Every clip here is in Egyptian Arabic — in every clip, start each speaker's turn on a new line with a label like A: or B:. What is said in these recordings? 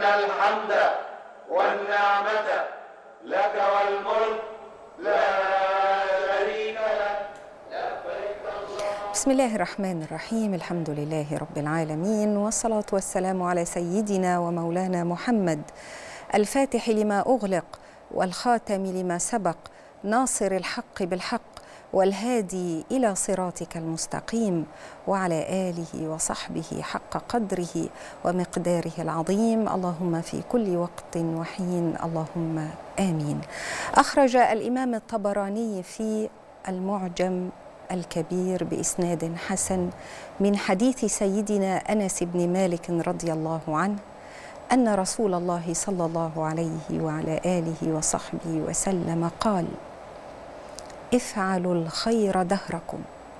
A: إن الحمد والنعمة لك والملك لا شريك لك لبيك اللهم
B: بسم الله الرحمن الرحيم الحمد لله رب العالمين والصلاة والسلام على سيدنا ومولانا محمد الفاتح لما أغلق والخاتم لما سبق ناصر الحق بالحق والهادي إلى صراطك المستقيم وعلى آله وصحبه حق قدره ومقداره العظيم اللهم في كل وقت وحين اللهم آمين أخرج الإمام الطبراني في المعجم الكبير باسناد حسن من حديث سيدنا انس بن مالك رضي الله عنه ان رسول الله صلى الله عليه وعلى اله وصحبه وسلم قال افعلوا الخير دهركم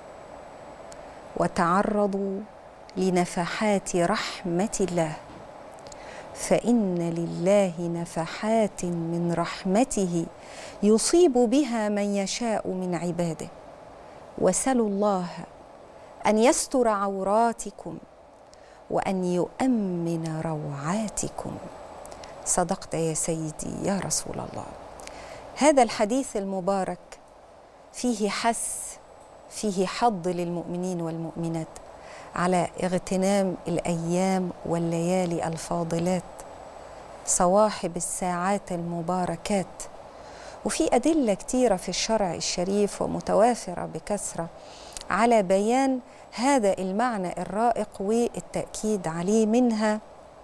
B: وتعرضوا لنفحات رحمه الله فان لله نفحات من رحمته يصيب بها من يشاء من عباده وسلوا الله ان يستر عوراتكم وان يؤمن روعاتكم صدقت يا سيدي يا رسول الله هذا الحديث المبارك فيه حث فيه حض للمؤمنين والمؤمنات على اغتنام الايام والليالي الفاضلات صواحب الساعات المباركات وفي أدلة كتيرة في الشرع الشريف ومتوافرة بكثرة على بيان هذا المعنى الرائق والتأكيد عليه منها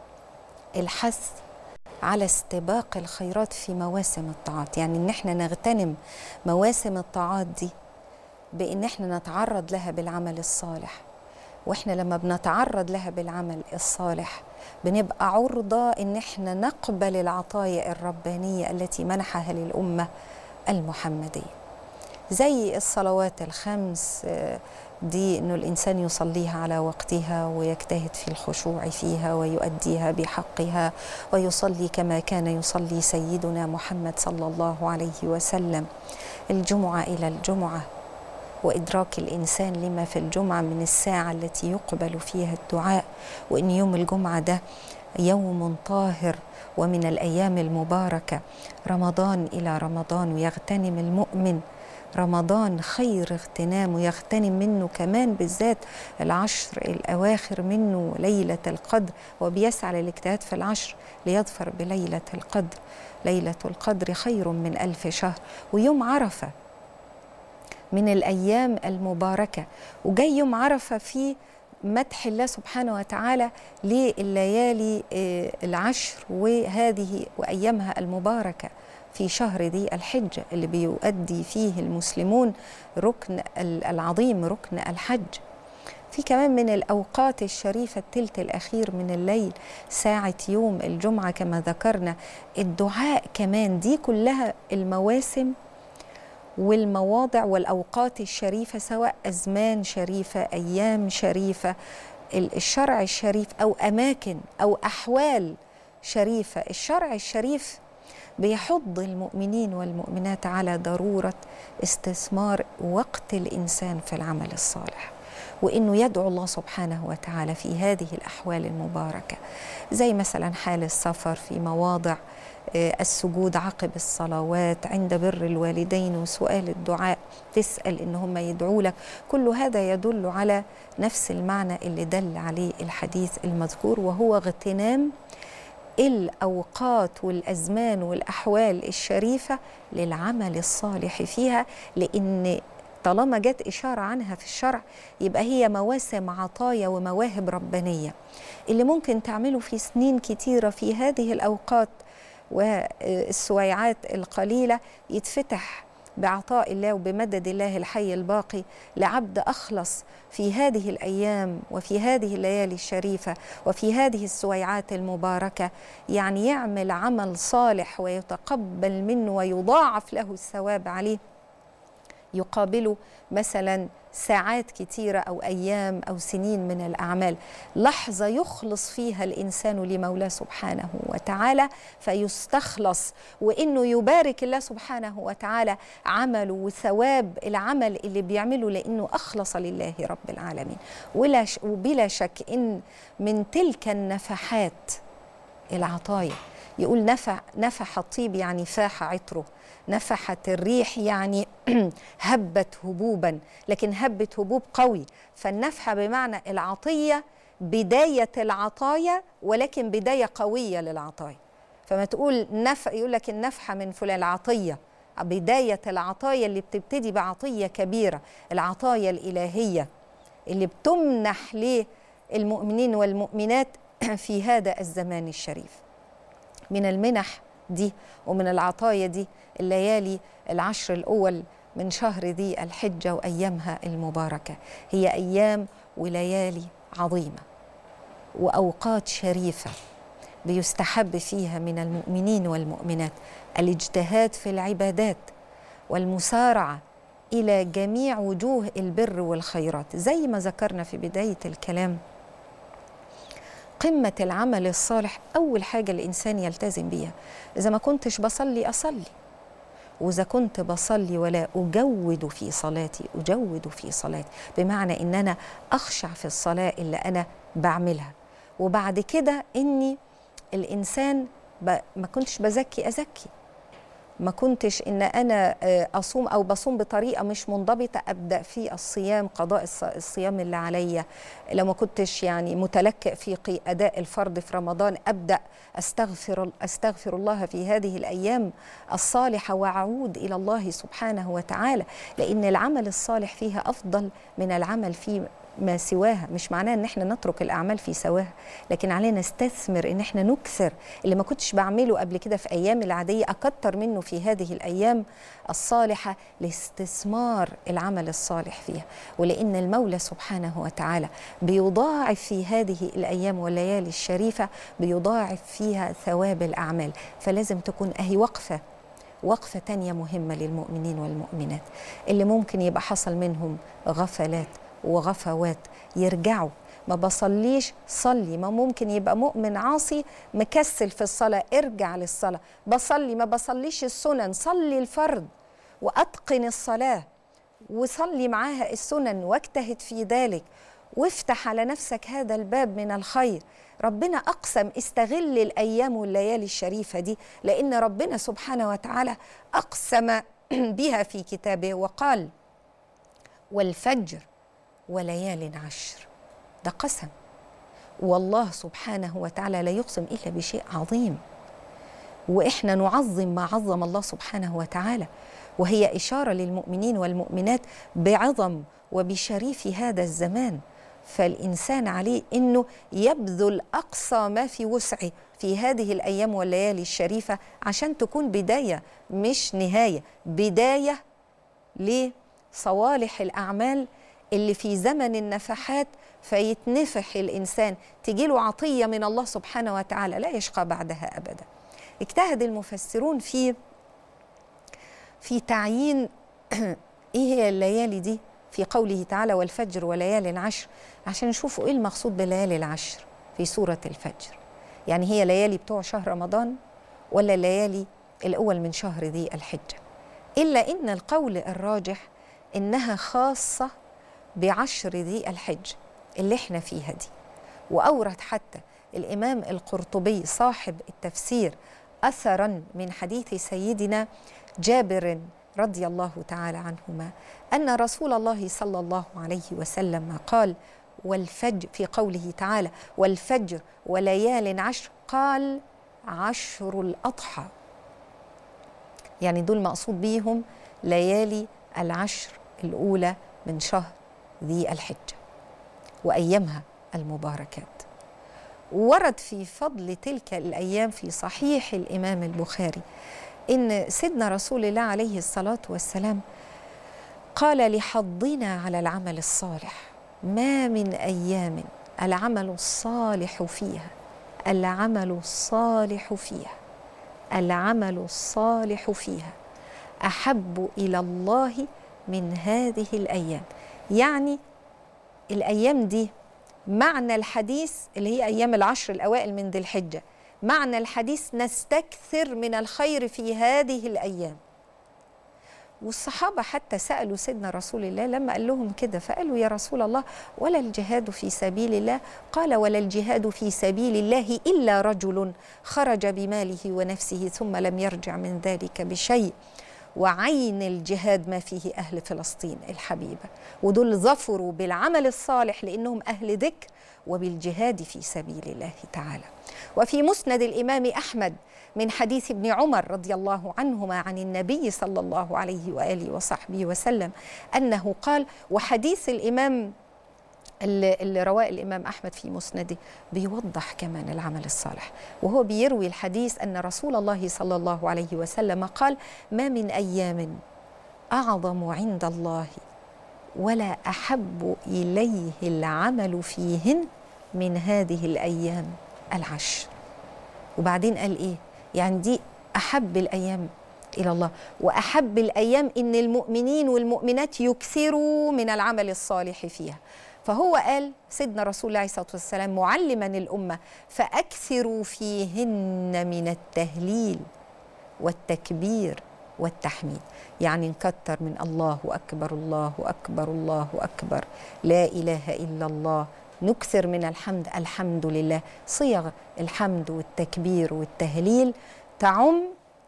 B: الحث على استباق الخيرات في مواسم الطاعات يعني ان احنا نغتنم مواسم الطاعات دي بان احنا نتعرض لها بالعمل الصالح واحنا لما بنتعرض لها بالعمل الصالح بنبقى عرضة ان احنا نقبل العطايا الربانية التي منحها للأمة المحمدية زي الصلوات الخمس دي انه الانسان يصليها على وقتها ويجتهد في الخشوع فيها ويؤديها بحقها ويصلي كما كان يصلي سيدنا محمد صلى الله عليه وسلم الجمعه الى الجمعه وادراك الانسان لما في الجمعه من الساعه التي يقبل فيها الدعاء وان يوم الجمعه ده يوم طاهر ومن الايام المباركه رمضان الى رمضان ويغتنم المؤمن رمضان خير اغتنام ويغتنم منه كمان بالذات العشر الاواخر منه ليله القدر وبيسعى للاجتهاد في العشر ليظفر بليله القدر ليله القدر خير من الف شهر ويوم عرفه من الايام المباركه وجاي يوم عرفه في مدح الله سبحانه وتعالى لليالي العشر وهذه وايامها المباركه في شهر ذي الحجه اللي بيؤدي فيه المسلمون ركن العظيم ركن الحج في كمان من الأوقات الشريفة التلت الأخير من الليل ساعة يوم الجمعة كما ذكرنا الدعاء كمان دي كلها المواسم والمواضع والأوقات الشريفة سواء أزمان شريفة أيام شريفة الشرع الشريف أو أماكن أو أحوال شريفة الشرع الشريف بيحض المؤمنين والمؤمنات على ضرورة استثمار وقت الإنسان في العمل الصالح وانه يدعو الله سبحانه وتعالى في هذه الاحوال المباركه زي مثلا حال السفر في مواضع السجود عقب الصلوات عند بر الوالدين وسؤال الدعاء تسال ان هم يدعوا لك كل هذا يدل على نفس المعنى اللي دل عليه الحديث المذكور وهو اغتنام الاوقات والازمان والاحوال الشريفه للعمل الصالح فيها لان طالما جت إشارة عنها في الشرع يبقى هي مواسم عطايا ومواهب ربانية اللي ممكن تعمله في سنين كتيرة في هذه الأوقات والسويعات القليلة يتفتح بعطاء الله وبمدد الله الحي الباقي لعبد أخلص في هذه الأيام وفي هذه الليالي الشريفة وفي هذه السويعات المباركة يعني يعمل عمل صالح ويتقبل منه ويضاعف له الثواب عليه يقابله مثلا ساعات كتيرة أو أيام أو سنين من الأعمال لحظة يخلص فيها الإنسان لمولاه سبحانه وتعالى فيستخلص وإنه يبارك الله سبحانه وتعالى عمله وثواب العمل اللي بيعمله لأنه أخلص لله رب العالمين ولا ش وبلا شك إن من تلك النفحات العطايا يقول نفع نفح الطيب يعني فاح عطره نفحت الريح يعني هبت هبوبا لكن هبت هبوب قوي فالنفحة بمعنى العطية بداية العطايا ولكن بداية قوية للعطايا فما تقول نف يقول لك النفحة من فلان العطية بداية العطايا اللي بتبتدي بعطية كبيرة العطايا الإلهية اللي بتمنح للمؤمنين والمؤمنات في هذا الزمان الشريف من المنح دي ومن العطايا دي الليالي العشر الأول من شهر ذي الحجة وأيامها المباركة هي أيام وليالي عظيمة وأوقات شريفة بيستحب فيها من المؤمنين والمؤمنات الاجتهاد في العبادات والمسارعة إلى جميع وجوه البر والخيرات زي ما ذكرنا في بداية الكلام قمة العمل الصالح أول حاجة الإنسان يلتزم بيها إذا ما كنتش بصلي أصلي وإذا كنت بصلي ولا أجود في صلاتي أجود في صلاتي بمعنى إن أنا أخشع في الصلاة اللي أنا بعملها وبعد كده إني الإنسان ما كنتش بزكي أزكي ما كنتش ان انا اصوم او بصوم بطريقه مش منضبطه ابدا في الصيام قضاء الصيام اللي عليا لو ما كنتش يعني متلكئ في اداء الفرض في رمضان ابدا استغفر استغفر الله في هذه الايام الصالحه واعود الى الله سبحانه وتعالى لان العمل الصالح فيها افضل من العمل في ما سواها مش معناه ان احنا نترك الاعمال في سواها لكن علينا نستثمر ان احنا نكثر اللي ما كنتش بعمله قبل كده في ايام العاديه اكتر منه في هذه الايام الصالحه لاستثمار العمل الصالح فيها ولان المولى سبحانه وتعالى بيضاعف في هذه الايام والليالي الشريفه بيضاعف فيها ثواب الاعمال فلازم تكون اهي وقفه وقفة تانية مهمة للمؤمنين والمؤمنات اللي ممكن يبقى حصل منهم غفلات وغفوات يرجعوا ما بصليش صلي ما ممكن يبقى مؤمن عاصي مكسل في الصلاة ارجع للصلاة بصلي ما بصليش السنن صلي الفرض وأتقن الصلاة وصلي معاها السنن واجتهد في ذلك وافتح على نفسك هذا الباب من الخير ربنا أقسم استغل الأيام والليالي الشريفة دي لأن ربنا سبحانه وتعالى أقسم بها في كتابه وقال والفجر وليال عشر ده قسم والله سبحانه وتعالى لا يقسم الا بشيء عظيم واحنا نعظم ما عظم الله سبحانه وتعالى وهي اشاره للمؤمنين والمؤمنات بعظم وبشريف هذا الزمان فالانسان عليه انه يبذل اقصى ما في وسعه في هذه الايام والليالي الشريفه عشان تكون بدايه مش نهايه بدايه لصوالح الاعمال اللي في زمن النفحات فيتنفح الانسان تجيله عطيه من الله سبحانه وتعالى لا يشقى بعدها ابدا اجتهد المفسرون في في تعيين ايه هي الليالي دي في قوله تعالى والفجر وليال عشر عشان نشوفوا ايه المقصود بليالي العشر في سوره الفجر يعني هي ليالي بتوع شهر رمضان ولا الليالي الاول من شهر ذي الحجه الا ان القول الراجح انها خاصه بعشر ذي الحج اللي احنا فيها دي وأورد حتى الإمام القرطبي صاحب التفسير أثرا من حديث سيدنا جابر رضي الله تعالى عنهما أن رسول الله صلى الله عليه وسلم قال والفجر في قوله تعالى والفجر وليال عشر قال عشر الأضحى يعني دول مقصود بيهم ليالي العشر الأولى من شهر ذي الحجة وأيامها المباركات ورد في فضل تلك الأيام في صحيح الإمام البخاري إن سيدنا رسول الله عليه الصلاة والسلام قال لحضنا على العمل الصالح ما من أيام العمل الصالح فيها العمل الصالح فيها العمل الصالح فيها أحب إلى الله من هذه الأيام يعني الأيام دي معنى الحديث اللي هي أيام العشر الأوائل من ذي الحجة معنى الحديث نستكثر من الخير في هذه الأيام والصحابة حتى سألوا سيدنا رسول الله لما قال لهم كده فقالوا يا رسول الله ولا الجهاد في سبيل الله قال ولا الجهاد في سبيل الله إلا رجل خرج بماله ونفسه ثم لم يرجع من ذلك بشيء وعين الجهاد ما فيه أهل فلسطين الحبيبة ودول ظفروا بالعمل الصالح لأنهم أهل ذكر وبالجهاد في سبيل الله تعالى وفي مسند الإمام أحمد من حديث ابن عمر رضي الله عنهما عن النبي صلى الله عليه واله وصحبه وسلم انه قال وحديث الامام اللي, اللي رواه الامام احمد في مسنده بيوضح كمان العمل الصالح وهو بيروي الحديث ان رسول الله صلى الله عليه وسلم قال ما من ايام اعظم عند الله ولا احب اليه العمل فيهن من هذه الايام العشر وبعدين قال ايه يعني دي احب الايام الى الله واحب الايام ان المؤمنين والمؤمنات يكثروا من العمل الصالح فيها فهو قال سيدنا رسول الله عليه الصلاه والسلام معلما الامه فاكثروا فيهن من التهليل والتكبير والتحميد يعني نكتر من الله اكبر الله اكبر الله اكبر لا اله الا الله نكثر من الحمد الحمد لله صيغ الحمد والتكبير والتهليل تعم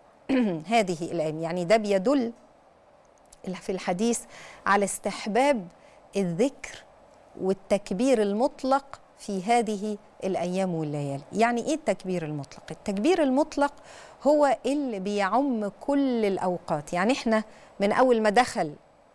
B: هذه الايام يعني ده بيدل في الحديث على استحباب الذكر والتكبير المطلق في هذه الايام والليالي يعني ايه التكبير المطلق التكبير المطلق هو اللي بيعم كل الاوقات يعني احنا من اول ما دخل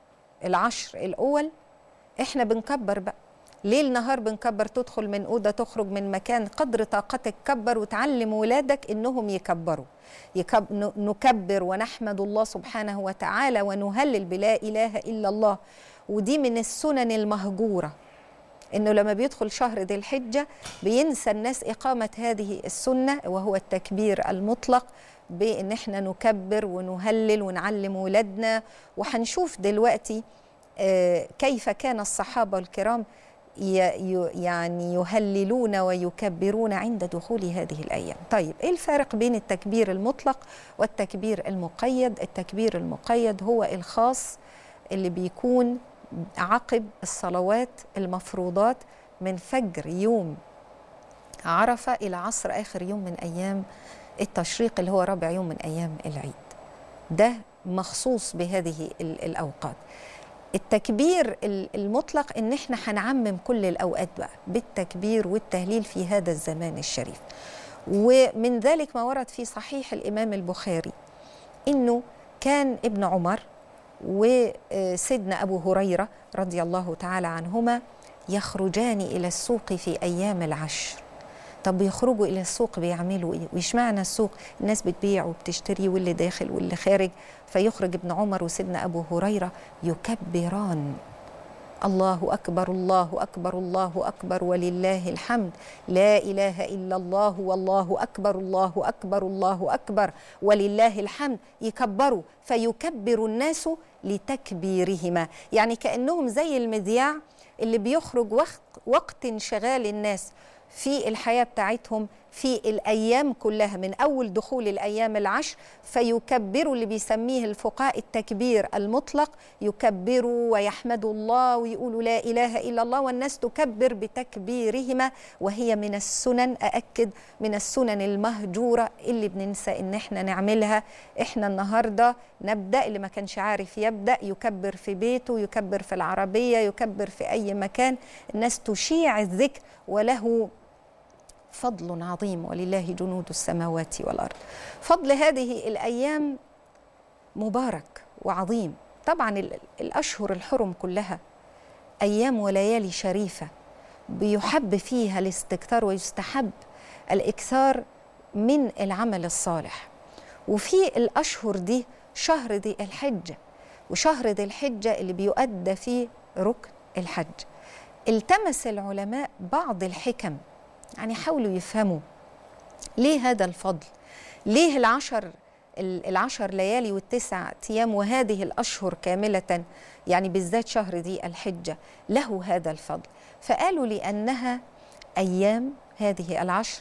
B: العشر الاول احنا بنكبر بقى ليل نهار بنكبر تدخل من أوضة تخرج من مكان قدر طاقتك كبر وتعلم ولادك إنهم يكبروا يكب نكبر ونحمد الله سبحانه وتعالى ونهلل بلا إله إلا الله ودي من السنن المهجورة إنه لما بيدخل شهر ذي الحجة بينسى الناس إقامة هذه السنة وهو التكبير المطلق بإن احنا نكبر ونهلل ونعلم ولادنا وهنشوف دلوقتي كيف كان الصحابة الكرام يعني يهللون ويكبرون عند دخول هذه الايام. طيب ايه الفارق بين التكبير المطلق والتكبير المقيد؟ التكبير المقيد هو الخاص اللي بيكون عقب الصلوات المفروضات من فجر يوم عرفه الى عصر اخر يوم من ايام التشريق اللي هو رابع يوم من ايام العيد. ده مخصوص بهذه الاوقات. التكبير المطلق ان احنا هنعمم كل الاوقات بقى بالتكبير والتهليل في هذا الزمان الشريف ومن ذلك ما ورد في صحيح الامام البخاري انه كان ابن عمر وسيدنا ابو هريره رضي الله تعالى عنهما يخرجان الى السوق في ايام العشر طب بيخرجوا الى السوق بيعملوا ايه وإيش معنى السوق الناس بتبيع وبتشتري واللي داخل واللي خارج فيخرج ابن عمر وسيدنا ابو هريره يكبران الله اكبر الله اكبر الله اكبر ولله الحمد لا اله الا الله والله اكبر الله اكبر الله اكبر ولله الحمد يكبروا فيكبر الناس لتكبيرهما يعني كانهم زي المذياع اللي بيخرج وقت وقت انشغال الناس في الحياه بتاعتهم في الايام كلها من اول دخول الايام العشر فيكبروا اللي بيسميه الفقهاء التكبير المطلق يكبروا ويحمدوا الله ويقولوا لا اله الا الله والناس تكبر بتكبيرهما وهي من السنن ااكد من السنن المهجوره اللي بننسى ان احنا نعملها احنا النهارده نبدا اللي ما كانش عارف يبدا يكبر في بيته يكبر في العربيه يكبر في اي مكان الناس تشيع الذكر وله فضل عظيم ولله جنود السماوات والارض فضل هذه الايام مبارك وعظيم طبعا الاشهر الحرم كلها ايام وليالي شريفه بيحب فيها الاستكثار ويستحب الاكثار من العمل الصالح وفي الاشهر دي شهر ذي الحجه وشهر ذي الحجه اللي بيؤدى فيه ركن الحج التمس العلماء بعض الحكم يعني حاولوا يفهموا ليه هذا الفضل ليه العشر العشر ليالي والتسع أيام وهذه الأشهر كاملة يعني بالذات شهر ذي الحجة له هذا الفضل فقالوا لأنها أيام هذه العشر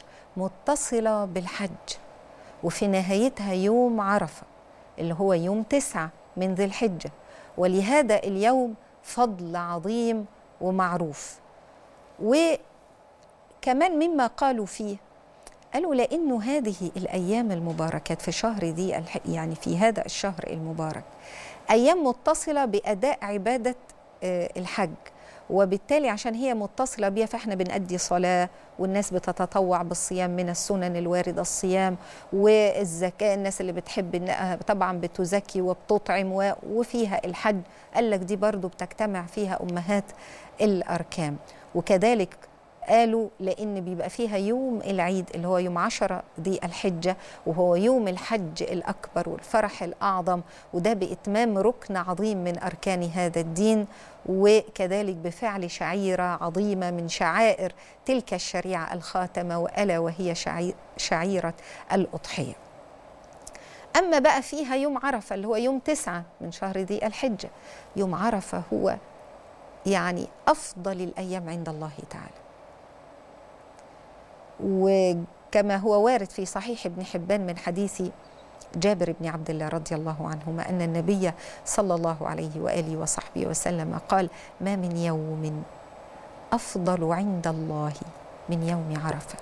B: متصلة بالحج وفي نهايتها يوم عرفة اللي هو يوم تسعة من ذي الحجة ولهذا اليوم فضل عظيم ومعروف وكمان مما قالوا فيه قالوا لأنه هذه الأيام المباركات في شهر ذي الح... يعني في هذا الشهر المبارك أيام متصلة بأداء عبادة آه، الحج وبالتالي عشان هي متصلة بيها فإحنا بنأدي صلاة والناس بتتطوع بالصيام من السنن الواردة الصيام والزكاة الناس اللي بتحب إنها طبعا بتزكي وبتطعم و- وفيها الحج قال لك دي برضو بتجتمع فيها أمهات الأركان وكذلك قالوا لأن بيبقى فيها يوم العيد اللي هو يوم عشرة ذي الحجة وهو يوم الحج الأكبر والفرح الأعظم وده بإتمام ركن عظيم من أركان هذا الدين وكذلك بفعل شعيرة عظيمة من شعائر تلك الشريعة الخاتمة وألا وهي شعي- شعيرة الأضحية أما بقى فيها يوم عرفة اللي هو يوم تسعة من شهر ذي الحجة يوم عرفة هو يعني أفضل الأيام عند الله تعالى وكما هو وارد في صحيح ابن حبان من حديث جابر بن عبد الله رضي الله عنهما أن النبي صلى الله عليه وآله وصحبه وسلم قال ما من يوم أفضل عند الله من يوم عرفة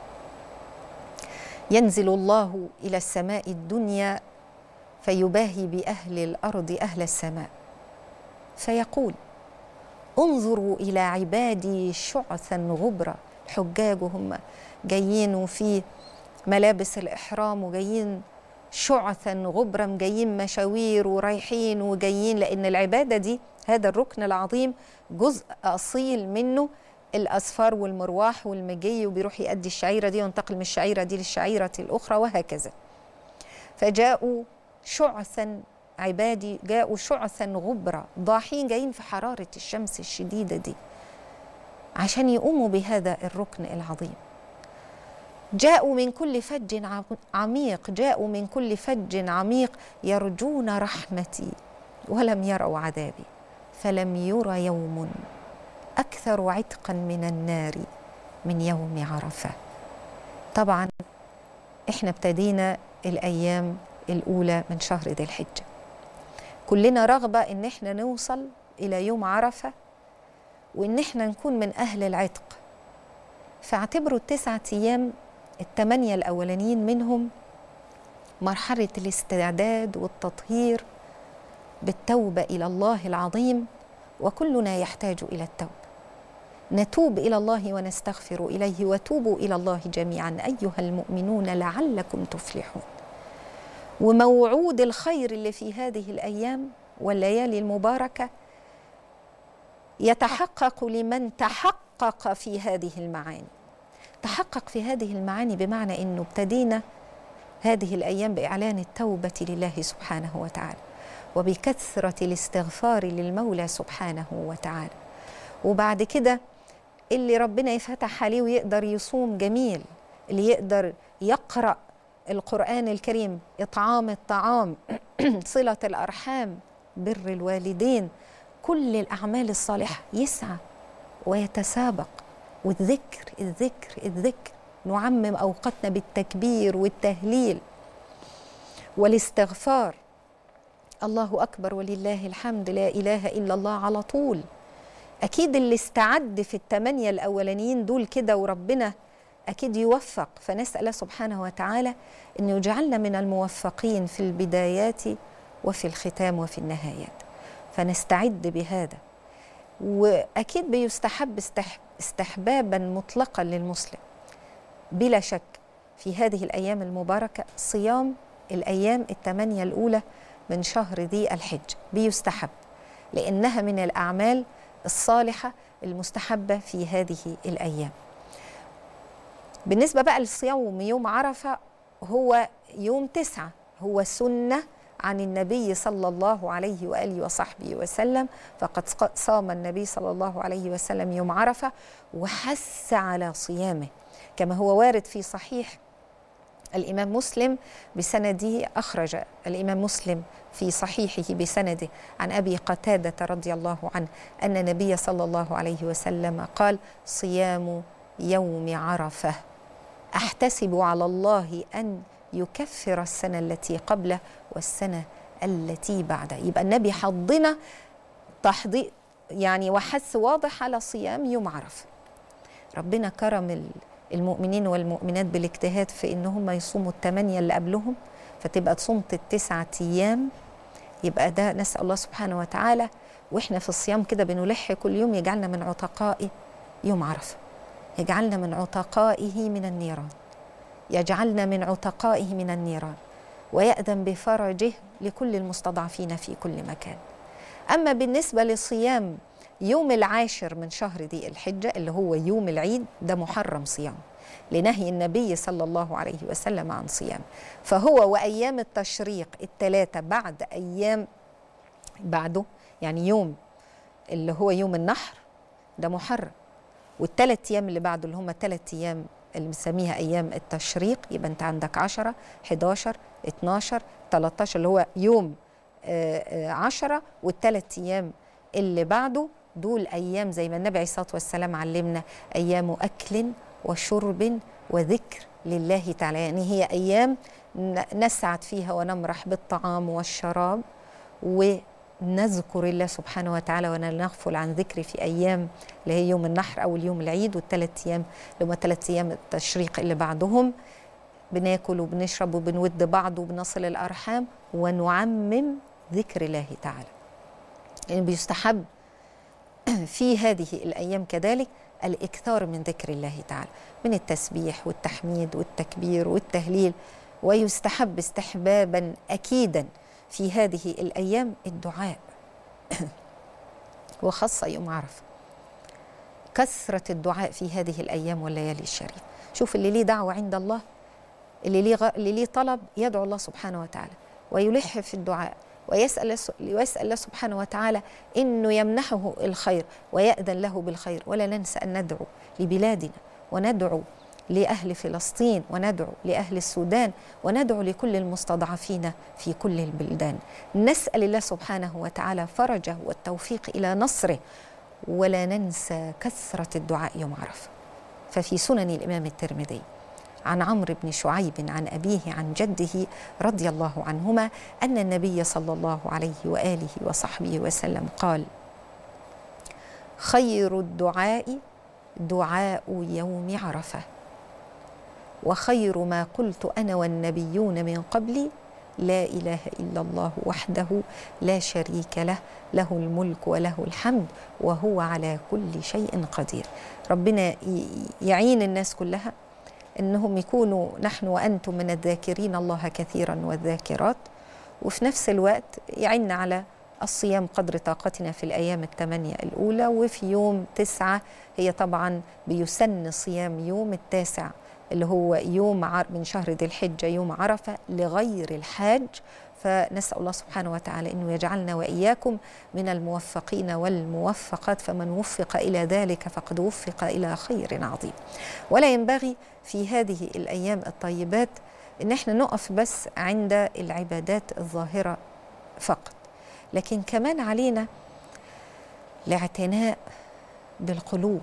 B: ينزل الله إلى السماء الدنيا فيباهي بأهل الأرض أهل السماء فيقول انظروا إلى عبادي شعثا غبرا الحجاج وهم جايين وفي ملابس الإحرام وجايين شعثا غبرا جايين مشاوير ورايحين وجايين لأن العبادة دي هذا الركن العظيم جزء أصيل منه الأسفار والمرواح والمجي وبيروح يأدي الشعيرة دي وينتقل من الشعيرة دي للشعيرة الأخرى وهكذا فجاءوا شعثا عبادي جاءوا شعثا غبرا ضاحين جايين في حرارة الشمس الشديدة دي عشان يقوموا بهذا الركن العظيم جاءوا من كل فج عميق جاءوا من كل فج عميق يرجون رحمتي ولم يروا عذابي فلم ير يوم اكثر عتقا من النار من يوم عرفه طبعا احنا ابتدينا الايام الاولى من شهر ذي الحجه كلنا رغبه ان احنا نوصل الى يوم عرفه وان احنا نكون من اهل العتق فاعتبروا التسعه ايام الثمانيه الاولانيين منهم مرحله الاستعداد والتطهير بالتوبه الى الله العظيم وكلنا يحتاج الى التوبه نتوب الى الله ونستغفر اليه وتوبوا الى الله جميعا ايها المؤمنون لعلكم تفلحون وموعود الخير اللي في هذه الايام والليالي المباركه يتحقق لمن تحقق في هذه المعاني تحقق في هذه المعاني بمعنى انه ابتدينا هذه الايام باعلان التوبه لله سبحانه وتعالى وبكثره الاستغفار للمولى سبحانه وتعالى وبعد كده اللي ربنا يفتح عليه ويقدر يصوم جميل اللي يقدر يقرا القران الكريم اطعام الطعام صله الارحام بر الوالدين كل الاعمال الصالحه يسعى ويتسابق والذكر الذكر الذكر نعمم اوقاتنا بالتكبير والتهليل والاستغفار الله اكبر ولله الحمد لا اله الا الله على طول اكيد اللي استعد في الثمانيه الاولانيين دول كده وربنا اكيد يوفق فنسال الله سبحانه وتعالى ان يجعلنا من الموفقين في البدايات وفي الختام وفي النهايات فنستعد بهذا واكيد بيستحب استحبابا مطلقا للمسلم بلا شك في هذه الايام المباركه صيام الايام الثمانيه الاولى من شهر ذي الحج بيستحب لانها من الاعمال الصالحه المستحبه في هذه الايام بالنسبه بقى للصيام يوم عرفه هو يوم تسعه هو سنه عن النبي صلى الله عليه واله وصحبه وسلم فقد صام النبي صلى الله عليه وسلم يوم عرفه وحث على صيامه كما هو وارد في صحيح الامام مسلم بسنده اخرج الامام مسلم في صحيحه بسنده عن ابي قتاده رضي الله عنه ان النبي صلى الله عليه وسلم قال صيام يوم عرفه احتسب على الله ان يكفر السنه التي قبله والسنه التي بعدها يبقى النبي حضنا تحضير يعني وحث واضح على صيام يوم عرفه ربنا كرم المؤمنين والمؤمنات بالاجتهاد في ان هم يصوموا الثمانيه اللي قبلهم فتبقى صمت التسعه ايام يبقى ده نسال الله سبحانه وتعالى واحنا في الصيام كده بنلح كل يوم يجعلنا من عتقاء يوم عرفه يجعلنا من عتقائه من النيران يجعلنا من عتقائه من النيران ويأذن بفرجه لكل المستضعفين في كل مكان أما بالنسبة لصيام يوم العاشر من شهر ذي الحجة اللي هو يوم العيد ده محرم صيام لنهي النبي صلى الله عليه وسلم عن صيام فهو وأيام التشريق الثلاثة بعد أيام بعده يعني يوم اللي هو يوم النحر ده محرم والثلاث أيام اللي بعده اللي هم ثلاث أيام اللي بنسميها أيام التشريق يبقى أنت عندك 10 11 12 13 اللي هو يوم 10 والثلاث أيام اللي بعده دول أيام زي ما النبي عليه الصلاة والسلام علمنا أيام أكل وشرب وذكر لله تعالى يعني هي أيام نسعد فيها ونمرح بالطعام والشراب ونذكر الله سبحانه وتعالى ونغفل عن ذكره في أيام اللي هي يوم النحر أو اليوم العيد والثلاث أيام اللي هم ثلاث أيام التشريق اللي بعدهم بناكل وبنشرب وبنود بعض وبنصل الأرحام ونعمم ذكر الله تعالى يعني بيستحب في هذه الأيام كذلك الإكثار من ذكر الله تعالى من التسبيح والتحميد والتكبير والتهليل ويستحب استحبابا أكيدا في هذه الأيام الدعاء وخاصة يوم عرفة كثرة الدعاء في هذه الأيام والليالي الشريفة شوف اللي ليه دعوة عند الله اللي ليه, غ... اللي ليه طلب يدعو الله سبحانه وتعالى ويلح في الدعاء ويسأل ويسأل الله سبحانه وتعالى إنه يمنحه الخير ويأذن له بالخير ولا ننسى أن ندعو لبلادنا وندعو لأهل فلسطين وندعو لأهل السودان وندعو لكل المستضعفين في كل البلدان نسأل الله سبحانه وتعالى فرجه والتوفيق إلى نصره ولا ننسى كثرة الدعاء يوم عرفة ففي سنن الإمام الترمذي عن عمرو بن شعيب عن أبيه عن جده رضي الله عنهما أن النبي صلى الله عليه وآله وصحبه وسلم قال خير الدعاء دعاء يوم عرفة وخير ما قلت أنا والنبيون من قبلي لا إله إلا الله وحده لا شريك له له الملك وله الحمد وهو على كل شيء قدير ربنا يعين الناس كلها انهم يكونوا نحن وانتم من الذاكرين الله كثيرا والذاكرات وفي نفس الوقت يعيننا على الصيام قدر طاقتنا في الايام الثمانيه الاولى وفي يوم تسعه هي طبعا بيسن صيام يوم التاسع اللي هو يوم من شهر ذي الحجه يوم عرفه لغير الحاج فنسال الله سبحانه وتعالى انه يجعلنا واياكم من الموفقين والموفقات فمن وفق الى ذلك فقد وفق الى خير عظيم ولا ينبغي في هذه الايام الطيبات ان احنا نقف بس عند العبادات الظاهره فقط لكن كمان علينا الاعتناء بالقلوب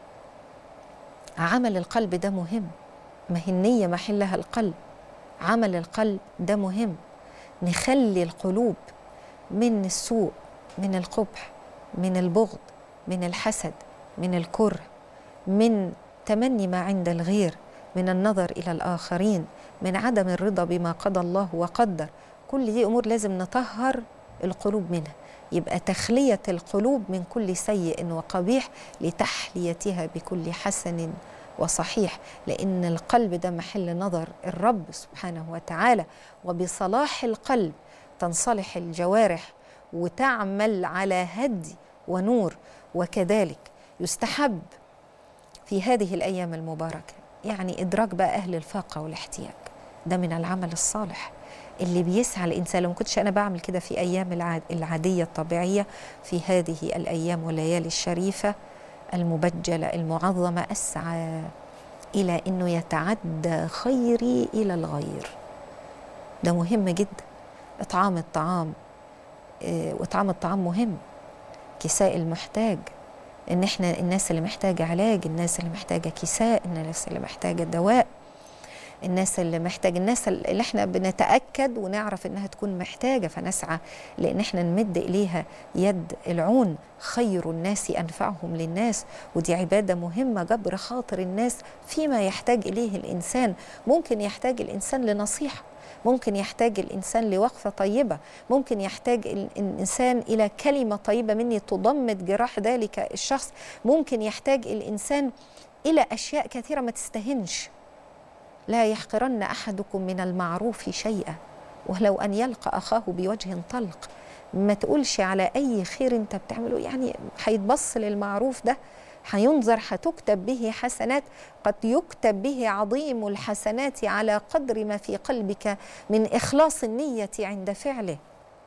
B: عمل القلب ده مهم ما هي النيه محلها القلب عمل القلب ده مهم نخلي القلوب من السوء من القبح من البغض من الحسد من الكره من تمني ما عند الغير من النظر الى الاخرين من عدم الرضا بما قضى الله وقدر كل دي امور لازم نطهر القلوب منها يبقى تخليه القلوب من كل سيء وقبيح لتحليتها بكل حسن وصحيح لان القلب ده محل نظر الرب سبحانه وتعالى وبصلاح القلب تنصلح الجوارح وتعمل على هدي ونور وكذلك يستحب في هذه الايام المباركه يعني ادراك بقى اهل الفاقه والاحتياج ده من العمل الصالح اللي بيسعى الانسان لو ما كنتش انا بعمل كده في ايام العاديه الطبيعيه في هذه الايام والليالي الشريفه المبجله المعظمه اسعى الى انه يتعدى خيري الى الغير ده مهم جدا اطعام الطعام اه واطعام الطعام مهم كساء المحتاج ان احنا الناس اللي محتاجه علاج الناس اللي محتاجه كساء الناس اللي محتاجه دواء الناس اللي محتاج الناس اللي احنا بنتاكد ونعرف انها تكون محتاجه فنسعى لان احنا نمد اليها يد العون خير الناس انفعهم للناس ودي عباده مهمه جبر خاطر الناس فيما يحتاج اليه الانسان ممكن يحتاج الانسان لنصيحه ممكن يحتاج الانسان لوقفه طيبه ممكن يحتاج الانسان الى كلمه طيبه مني تضمد جراح ذلك الشخص ممكن يحتاج الانسان الى اشياء كثيره ما تستهنش لا يحقرن احدكم من المعروف شيئا ولو ان يلقى اخاه بوجه طلق ما تقولش على اي خير انت بتعمله يعني هيتبص للمعروف ده هينظر هتكتب به حسنات قد يكتب به عظيم الحسنات على قدر ما في قلبك من اخلاص النيه عند فعله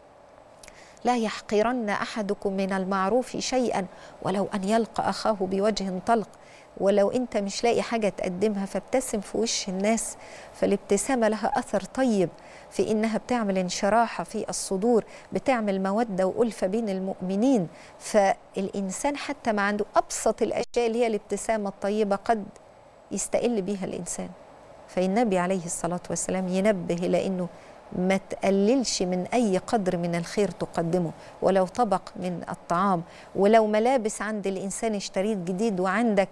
B: لا يحقرن احدكم من المعروف شيئا ولو ان يلقى اخاه بوجه طلق ولو انت مش لاقي حاجه تقدمها فابتسم في وش الناس فالابتسامه لها اثر طيب في انها بتعمل انشراحه في الصدور بتعمل موده والفه بين المؤمنين فالانسان حتى ما عنده ابسط الاشياء اللي هي الابتسامه الطيبه قد يستقل بها الانسان فالنبي عليه الصلاه والسلام ينبه الى انه ما تقللش من اي قدر من الخير تقدمه ولو طبق من الطعام ولو ملابس عند الانسان اشتريت جديد وعندك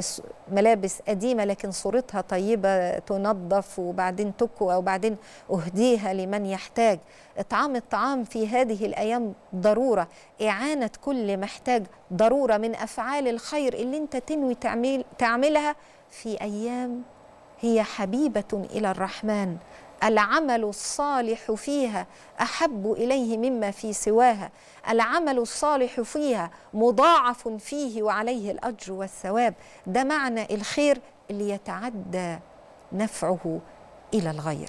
B: ملابس قديمة لكن صورتها طيبة تنظف وبعدين تكوى وبعدين أهديها لمن يحتاج إطعام الطعام في هذه الأيام ضرورة إعانة كل محتاج ضرورة من أفعال الخير اللي أنت تنوي تعمل تعملها في أيام هي حبيبة إلى الرحمن العمل الصالح فيها احب اليه مما في سواها العمل الصالح فيها مضاعف فيه وعليه الاجر والثواب ده معنى الخير اللي يتعدى نفعه الى الغير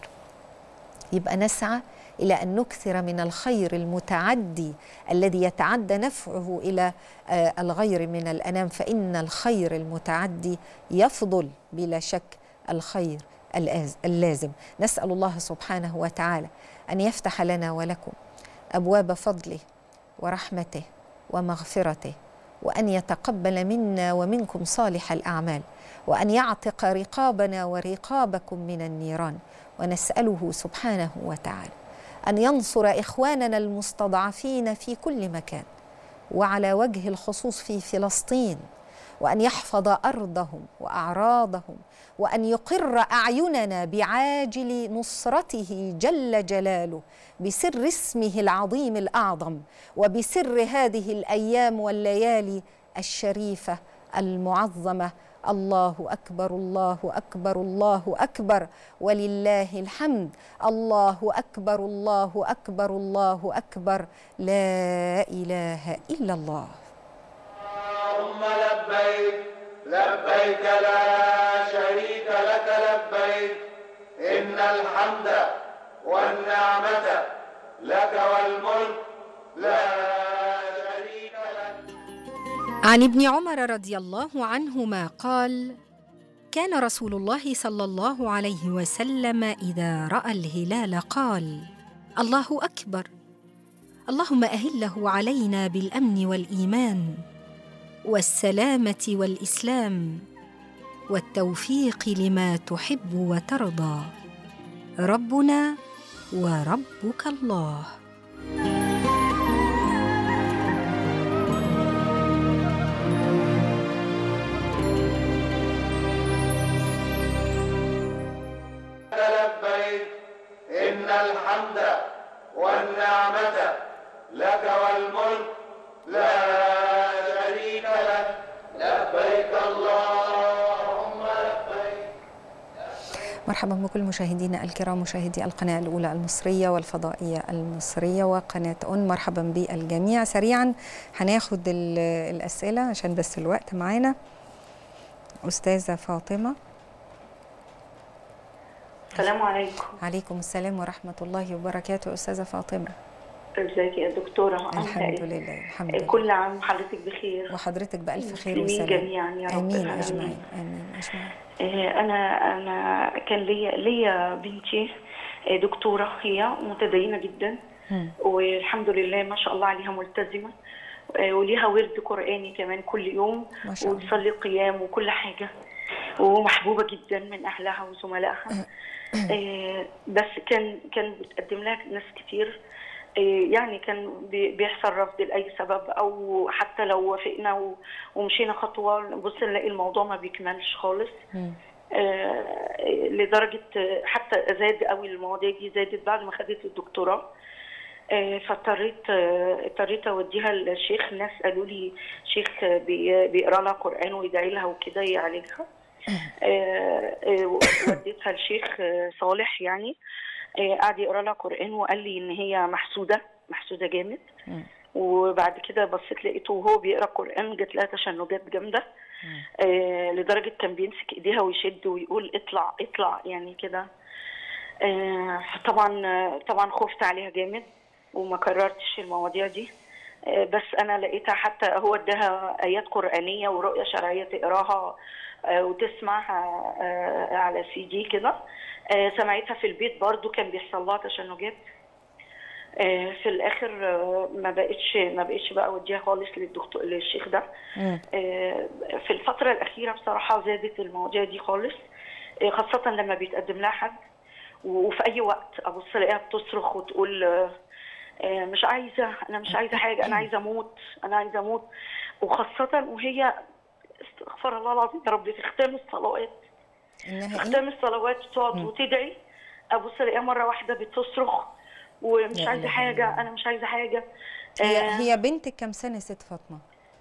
B: يبقى نسعى الى ان نكثر من الخير المتعدي الذي يتعدى نفعه الى الغير من الانام فان الخير المتعدي يفضل بلا شك الخير اللازم نسال الله سبحانه وتعالى ان يفتح لنا ولكم ابواب فضله ورحمته ومغفرته وان يتقبل منا ومنكم صالح الاعمال وان يعتق رقابنا ورقابكم من النيران ونساله سبحانه وتعالى ان ينصر اخواننا المستضعفين في كل مكان وعلى وجه الخصوص في فلسطين وان يحفظ ارضهم واعراضهم وان يقر اعيننا بعاجل نصرته جل جلاله بسر اسمه العظيم الاعظم وبسر هذه الايام والليالي الشريفه المعظمه الله اكبر الله اكبر الله اكبر ولله الحمد الله اكبر الله اكبر الله اكبر لا اله الا الله
A: اللهم لبيك لبيك لا شريك لك لبيك إن الحمد والنعمة لك والملك لا شريك لك
B: عن ابن عمر رضي الله عنهما قال كان رسول الله صلى الله عليه وسلم اذا راى الهلال قال الله اكبر اللهم اهله علينا بالامن والايمان والسلامه والاسلام والتوفيق لما تحب وترضى ربنا وربك الله
A: لبيك إن الحمد والنعمة لك والملك لا شريك لك لبيك اللهم لبيك
B: مرحبا بكل مشاهدينا الكرام مشاهدي القناة الأولى المصرية والفضائية المصرية وقناة أون مرحبا بالجميع سريعا هناخد ال- الأسئلة عشان بس الوقت معانا أستاذة فاطمة
C: السلام عليكم
B: عليكم السلام ورحمة الله وبركاته أستاذة فاطمة
C: ازيك يا دكتورة عاملة
B: الحمد
C: إيه؟
B: لله الحمد لله
C: كل عام وحضرتك بخير
B: وحضرتك بألف خير
C: المسلمين
B: وسلام
C: جميعا يا رب
B: آمين
C: العالمين.
B: أجمعين آمين أجمعين
C: آه، انا انا كان ليا ليا بنتي آه، دكتورة هي متدينة جدا
B: مم.
C: والحمد لله ما شاء الله عليها ملتزمة آه، وليها ورد قرآني كمان كل يوم
B: ما شاء الله.
C: وتصلي قيام وكل حاجة ومحبوبه جدا من اهلها وزملائها آه، بس كان كان بتقدم لها ناس كتير آه، يعني كان بي- بيحصل رفض لاي سبب او حتى لو وافقنا و- ومشينا خطوه نبص نلاقي الموضوع ما بيكملش خالص
B: مم.
C: آه، لدرجه آه، حتى زاد قوي المواضيع دي زادت بعد ما خدت الدكتوراه آه، فاضطريت آه، اضطريت اوديها للشيخ ناس قالوا لي شيخ آه، بي- بيقرا لها قران ويدعي لها وكده يعالجها آه، آه، وديتها لشيخ آه، صالح يعني آه، قعد يقرا لها قران وقال لي ان هي محسوده محسوده جامد
B: مم.
C: وبعد كده بصيت لقيته وهو بيقرا قران جات لها تشنجات جامده آه لدرجه كان بيمسك ايديها ويشد ويقول اطلع اطلع يعني كده آه طبعا آه، طبعا خفت عليها جامد وما كررتش المواضيع دي آه بس انا لقيتها حتى هو اداها ايات قرانيه ورؤيه شرعيه تقراها آه وتسمعها آه على سي دي كده آه سمعتها في البيت برضو كان بيحصل لها تشنجات آه، في الاخر آه، ما بقتش ما بقتش بقى اوديها خالص للدكتور للشيخ ده
B: مم.
C: آه، في الفتره الاخيره بصراحه زادت المواضيع دي خالص آه، خاصه لما بيتقدم لها حد وفي اي وقت ابص الاقيها بتصرخ وتقول آه، آه، مش عايزه انا مش عايزه حاجه انا عايزه اموت انا عايزه اموت وخاصه وهي استغفر الله العظيم يا رب تختم الصلوات
B: انها ايه
C: تختم الصلوات وتقعد وتدعي ابص الاقيها مره واحده بتصرخ ومش
B: لا
C: عايزه
B: إله
C: حاجه
B: إلا
C: انا مش عايزه حاجه
B: هي
C: آه،
B: هي بنتك كام سنه ست فاطمه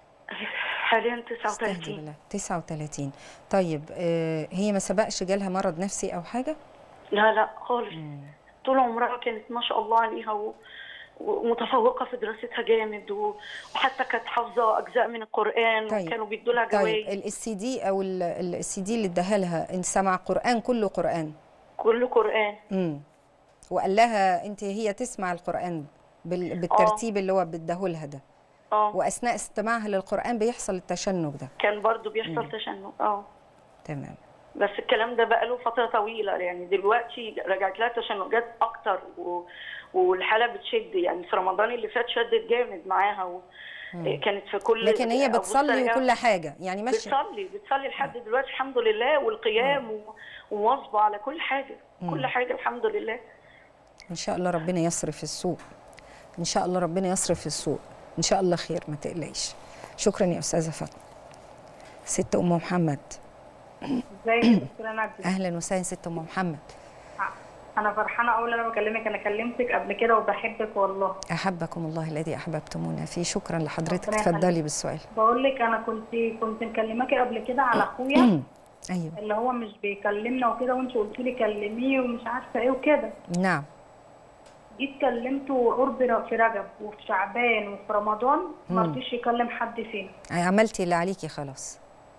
C: حاليا
B: استهدي
C: 39
B: بالله 39 طيب آه هي ما سبقش جالها مرض نفسي او حاجه
C: لا لا خالص طول عمرها كانت ما شاء الله عليها و... ومتفوقه في دراستها جامد و... وحتى كانت حافظه اجزاء من القران
B: طيب.
C: وكانوا بيدوا لها
B: طيب
C: جوائز
B: السي دي او السي دي اللي اداها لها انت سمع قران كله قران
C: كله قران
B: امم وقال لها انت هي تسمع القران بال- بالترتيب اللي هو بيديه لها ده
C: اه
B: واثناء استماعها للقران بيحصل التشنج ده
C: كان برضو بيحصل تشنج اه
B: تمام
C: بس الكلام ده بقى له فتره طويله يعني دلوقتي رجعت لها تشنجات اكتر و... والحاله بتشد يعني في رمضان اللي فات شدت جامد معاها و... كانت في كل
B: لكن هي
C: أبص
B: بتصلي
C: ألاقيها-
B: وكل حاجه يعني ماشيه
C: بتصلي بتصلي لحد دلوقتي الحمد لله والقيام و- ومواظبه على كل حاجه كل حاجه الحمد لله
B: ان شاء الله ربنا يصرف السوء ان شاء الله ربنا يصرف السوء ان شاء الله خير ما تقلقيش شكرا يا استاذه فاطمه ست ام محمد
D: ازيك يا دكتوره ناديه
B: اهلا وسهلا ست ام محمد
D: انا فرحانه اول انا بكلمك انا كلمتك قبل كده وبحبك والله
B: احبكم الله الذي احببتمونا فيه شكرا لحضرتك
D: ربنا يخليك.
B: تفضلي بالسؤال
D: بقول لك انا كنت كنت مكلماكي قبل كده على اخويا
B: ايوه
D: اللي هو مش بيكلمنا وكده وانت قلت لي كلميه ومش عارفه ايه وكده
B: نعم
D: جيت كلمته قرب ر- في رجب وفي شعبان وفي رمضان ما
B: مم.
D: رضيش يكلم حد فينا
B: عملتي اللي عليكي خلاص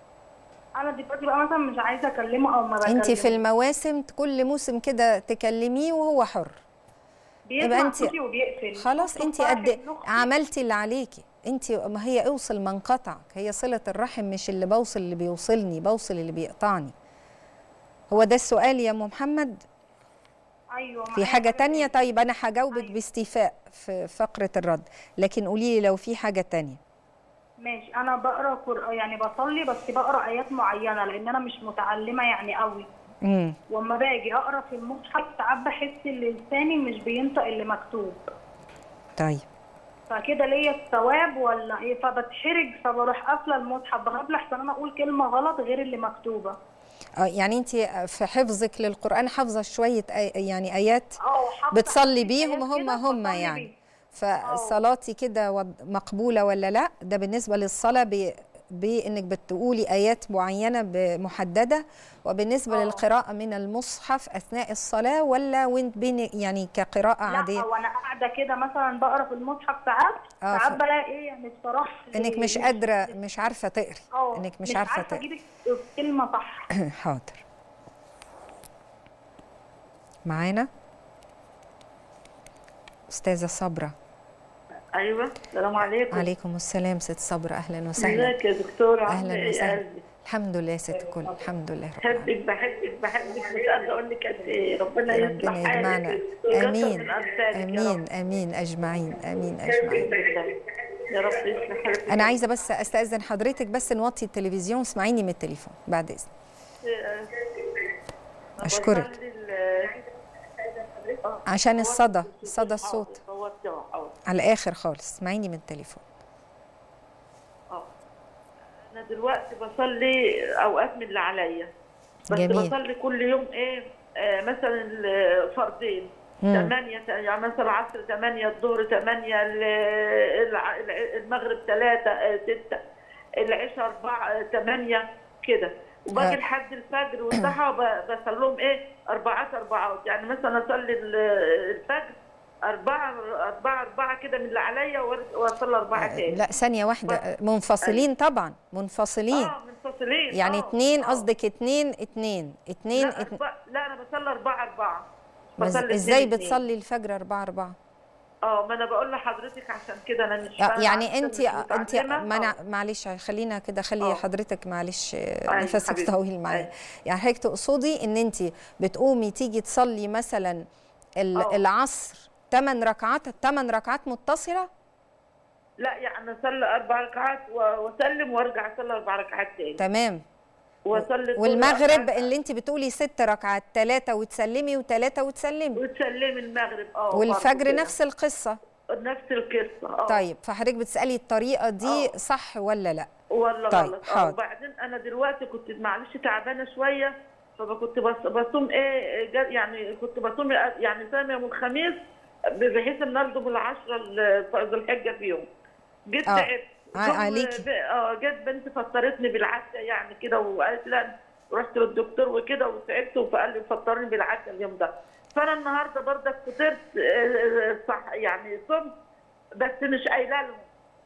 D: انا دلوقتي بقى مثلا مش عايزه اكلمه او ما بكلمه
B: انت في المواسم كل موسم كده تكلميه وهو حر يبقى
D: بيسمع
B: انت-
D: صوتي وبيقفل
B: خلاص
D: صوته
B: انت
D: بقى
B: قد
D: ابن أختي.
B: عملتي اللي عليكي انت ما هي اوصل من قطعك هي صله الرحم مش اللي بوصل اللي بيوصلني بوصل اللي بيقطعني هو ده السؤال يا ام محمد
D: ايوه
B: في
D: معايا
B: حاجه تانية
D: تاني.
B: طيب انا هجاوبك
D: أيوة.
B: باستيفاء في فقره الرد لكن قولي لي لو في حاجه تانية
D: ماشي انا بقرا قرآن يعني بصلي بس بقرا ايات معينه لان انا مش متعلمه يعني قوي
B: امم
D: واما باجي اقرا في المصحف ساعات بحس ان لساني مش بينطق اللي مكتوب
B: طيب
D: فكده ليا الثواب ولا ايه فبتحرج فبروح قافله المصحف بخاف لحسن انا اقول كلمه غلط غير اللي مكتوبه
B: اه يعني انت في حفظك للقران حافظه شويه آي يعني ايات
D: اه حافظة
B: بتصلي
D: آيات
B: بيهم
D: كده
B: هم هم
D: بصلي
B: يعني
D: بيه.
B: فصلاتي كده وض- مقبوله ولا لا ده بالنسبه للصلاه ب- بانك بتقولي ايات معينه ب- محدده وبالنسبه
D: آه.
B: للقراءه من المصحف اثناء الصلاه ولا وانت بين يعني كقراءه
D: لا
B: عاديه
D: او انا قاعده كده مثلا بقرا في المصحف ساعات
B: آه،
D: ساعات
B: ف-
D: بلاقي ايه يعني بصراحه
B: انك مش قادره مش عارفه تقري
D: اه
B: انك مش عارفه
D: عارفه
B: تقري
D: اجيب الكلمه صح
B: حاضر معانا استاذه صبره
C: ايوه السلام عليكم
B: عليكم السلام ست صبره اهلا وسهلا
C: ازيك يا دكتوره عامله
B: اهلا
C: ايه يا
B: وسهلا
C: قلبي
B: الحمد لله يا ست الكل الحمد لله رب العالمين.
C: بحبك بحبك بحبك مش قادره اقول لك قد ايه ربنا
B: ربنا
C: يصلح
B: يجمعنا
C: حالك ويكثر
B: امين
C: من امثالك يا رب
B: امين امين اجمعين امين
C: بحبك
B: اجمعين
C: جدا يا رب يصلح حالك
B: انا عايزه بس استاذن حضرتك بس نوطي التلفزيون اسمعيني من التليفون بعد اذن
C: آه،
B: أشكرك.
C: بصلي ال- آه،
B: عشان الصدى صدى
C: حاضر،
B: الصوت
C: بوطي، حاضر.
B: على الآخر خالص اسمعيني من التليفون
C: اه انا دلوقتي بصلي اوقات من اللي عليا بس
B: جميل.
C: بصلي كل يوم ايه آه مثلا الفردين
B: مم.
C: ثمانية يعني مثلا العصر ثمانية الظهر ثمانية ال- الع- الع- المغرب ثلاثة ستة العشاء أربعة ثمانية كده وباجي
B: آه.
C: لحد الفجر والضحى ب- بصليهم ايه أربعات أربعات يعني مثلا أصلي ال- الفجر أربعة أربعة أربعة كده من اللي عليا وأر- وأصلي أربعة تاني
B: لا ثانية واحدة منفصلين طبعا منفصلين
C: اه منفصلين
B: يعني
C: آه،
B: اتنين
C: آه.
B: قصدك اتنين اتنين اتنين
C: لا,
B: اتنين
C: أربعة لا انا بصلي أربعة أربعة
B: بس
C: بصلي
B: ازاي
C: اتنين اتنين.
B: بتصلي الفجر أربعة أربعة
C: اه ما انا بقول لحضرتك عشان كده انا مش
B: يع-
C: فاهمة
B: يعني
C: عشان
B: انت
C: مش
B: انت
C: متعلمة.
B: ما أنا
C: آه.
B: معلش خلينا كده خلي
C: آه.
B: حضرتك معلش
C: أيوة
B: نفسك
C: حبيبتي.
B: طويل معايا
C: أيوة.
B: يعني حضرتك تقصدي ان انت بتقومي تيجي تصلي مثلا ال-
C: آه.
B: العصر ثمان ركعات الثمان ركعات متصله
C: لا يعني اصلي اربع ركعات و- واسلم وارجع اصلي اربع ركعات تاني
B: تمام
C: واصلي الظهر
B: والمغرب
C: أربع-
B: اللي انت بتقولي ست ركعات ثلاثه وتسلمي وثلاثه وتسلمي
C: وتسلمي المغرب اه برضه
B: والفجر
C: كده.
B: نفس القصه
C: نفس القصه اه
B: طيب فحضرتك بتسالي الطريقه دي
C: آه.
B: صح ولا لا
C: ولا
B: طيب،
C: غلط
B: حاضر.
C: اه وبعدين انا دلوقتي كنت معلش تعبانه شويه فكنت بص بصوم ايه جا- يعني كنت بصوم يعني صايم يوم الخميس بحيث ان الضم العشره ال- ذو الحجه فيهم جيت
B: آه.
C: تعبت
B: ع-
C: جم-
B: عليكي.
C: ب- اه جت بنت فطرتني بالعشاء يعني كده وقالت لا رحت للدكتور وكده وتعبت فقال لي فطرني بالعشاء اليوم ده فانا النهارده برضك فطرت آه، آه، صح يعني صمت بس مش قايله لهم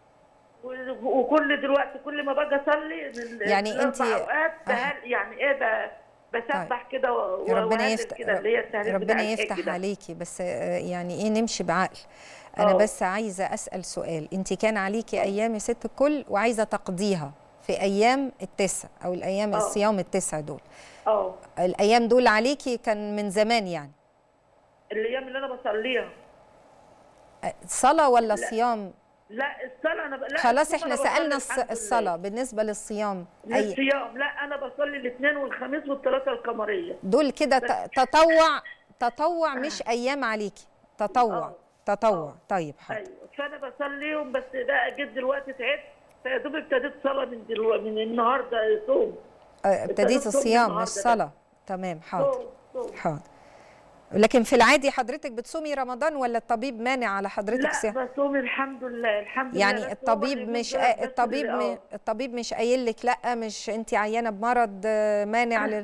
C: و- وكل دلوقتي كل ما باجي اصلي من
B: يعني
C: الأربع
B: أنتي-
C: اوقات
B: آه.
C: بهل- يعني ايه ب- بسبح كده و-
B: ربنا
C: وأهلل
B: يفتح
C: كده اللي هي التهليل بتاع
B: ربنا
C: الحج
B: يفتح
C: ده.
B: عليكي بس آه، يعني ايه نمشي بعقل انا
C: آه.
B: بس عايزه اسال سؤال انت كان عليكي ايام يا ست الكل وعايزه تقضيها في ايام التسع او الايام
C: آه.
B: الصيام التسع دول
C: اه
B: الايام دول عليكي كان من زمان يعني
C: الايام اللي انا بصليها
B: آه، صلاه ولا صيام
C: لا الصلاه انا ب... لا
B: خلاص
C: الصوم
B: احنا
C: أنا بصلي
B: سالنا الص-
C: الحمد لله.
B: الصلاه بالنسبه للصيام اي
C: للصيام لا انا بصلي الاثنين والخميس والثلاثه القمريه
B: دول كده ت- تطوع تطوع مش ايام عليكي تطوع
C: آه.
B: تطوع طيب حاضر
C: ايوه فانا بصليهم بس بقى جيت دلوقتي تعبت فيا دوب ابتديت صلاه من دلوقتي من النهارده صوم
B: آه، ابتديت
C: الصوم
B: الصيام
C: النهاردة
B: مش
C: ده.
B: صلاه تمام حاضر
C: صوم صوم
B: حاضر لكن في العادي حضرتك بتصومي رمضان ولا الطبيب مانع على حضرتك
C: لا
B: صيام
C: بصوم الحمد لله الحمد لله
B: يعني
C: بس هو
B: الطبيب
C: اليومين
B: مش
C: دول
B: آه،
C: بس
B: الطبيب
C: اللي-
B: م... الطبيب مش قايل لك لا مش انت عيانه بمرض آه، مانع لل...